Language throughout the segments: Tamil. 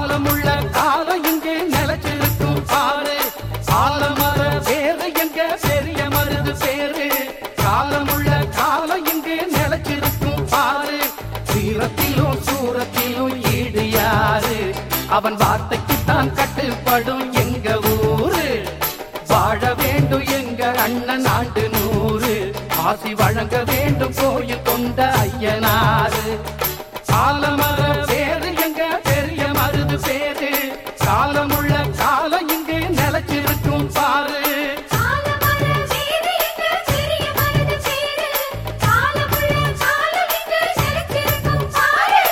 காலமுள்ள காலம் இங்கே நிலைச்சிருக்கும் பாரு காலமர வேறு எங்க பெரிய மருது பேரு காலமுள்ள காலம் இங்கே நிலைச்சிருக்கும் பாரு சீரத்திலும் சூரத்திலும் ஈடு யாரு அவன் வார்த்தைக்குத்தான் கட்டுப்படும் எங்க ஊரு வாழ வேண்டும் எங்க அண்ணன் ஆண்டு நூறு ஆசி வழங்க வேண்டும் கோயில் கொண்ட ஐயனாரு காலமர பேரு எங்க பெரிய மருது பேரு காலமுள்ள காலம் இங்கே நிலைச்சிருக்கும் பாரு காலமர வேறு எங்க பெரிய மருது பேரு காலமுள்ள காலம் இங்கு நிலைத்திருக்கும் பாரு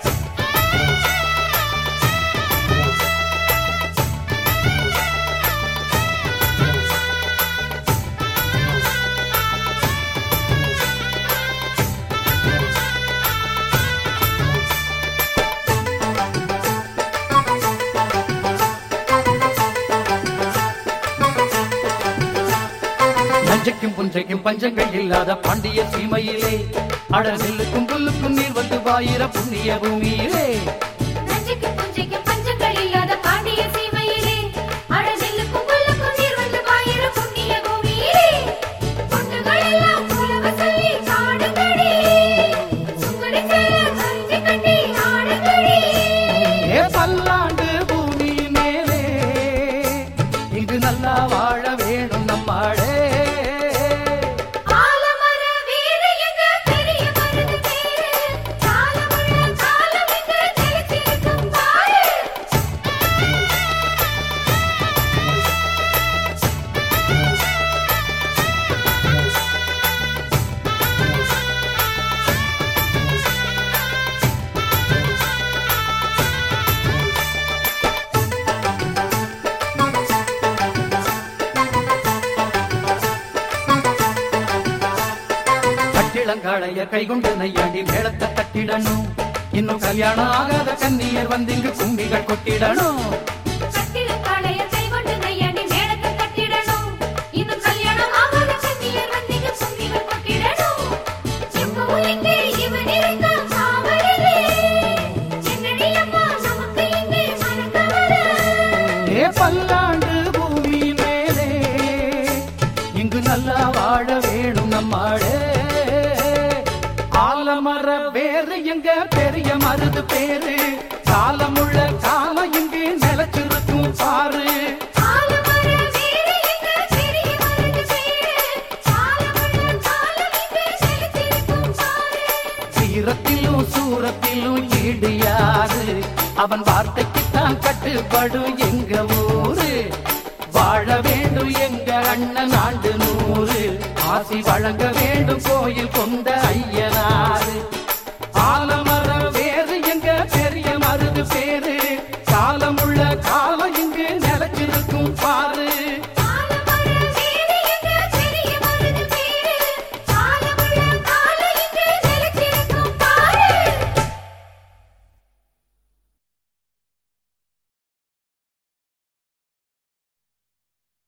நஞ்சைக்கும் புஞ்சைக்கும் பஞ்சங்கள் இல்லாத பாண்டிய சீமையிலே அட நெல்லுக்கும் புல்லுக்கும் நீர் வந்து வாயிர புண்ணிய பூமியிலே நஞ்சுக்கு புஞ்சைக்கு பஞ்சங்கள் இல்லாத பாண்டிய சீமையிலே அடநெல்லுக்கும் புல்லுக்கும் நீர் வந்து பாயிர புண்ணிய பூமியிலே பொண்ணுகள் எல்லாம் புலவ சொல்லி காடுங்களே சுங்கடி சேர கஞ்சி கட்டி ஆடுங்களே ஏ பல்லாண்டு பூமி மேலே இங்கு நல்லா வாழ வேணும் நம்மாடே ஆலமர வேறு எங்க பெரிய மருது பேரு காலமுள்ள காலம் இங்கு நிலைத்திருக்கும் பாரு கட்டிளங்காளைய கைகொண்டு நையாண்டி மேளத்தை தட்டிடணும் இன்னும் கல்யாணம் ஆகாத கன்னியர் வந்து இங்கு கும்பிகள் கொட்டிடணும் கட்டிடம் காளைய கைகொண்டு நையாண்டி மேளத்தை தட்டிடணும். இன்னும் கல்யாணம் ஆகாத கன்னியர் வந்து இங்கு கும்மிகள் கொட்டிடணும். எப்பவும் இங்கே இவன் இருக்கான் காவலிலே. என்னடி அம்மா நமக்கு இங்கே மனக்கவலை. ஏ பல்லாண்டு பூமி மேலே இங்கு நல்லா வாழ வேணும் நம்மாடே ஆலமர வேறு எங்க பெரிய மருது பேரு காலமுள்ள காலம் இங்கு நிலைச்சிருக்கும் பாரு ஆலமர வேறு எங்க பெரிய மருது பேரு. காலமுள்ள காலம் இங்கே நிலைத்திருக்கும் பாரு. சீரத்திலும் சூரத்திலும் ஈடு யாரு அவன் வார்த்தைக்குத்தான் கட்டுப்படும் எங்க ஊரு வாழ வேண்டும் எங்க அண்ணன் ஆண்டு நூறு ஆசி வழங்க வேண்டும் கோயில் கொண்ட ஐயனாரு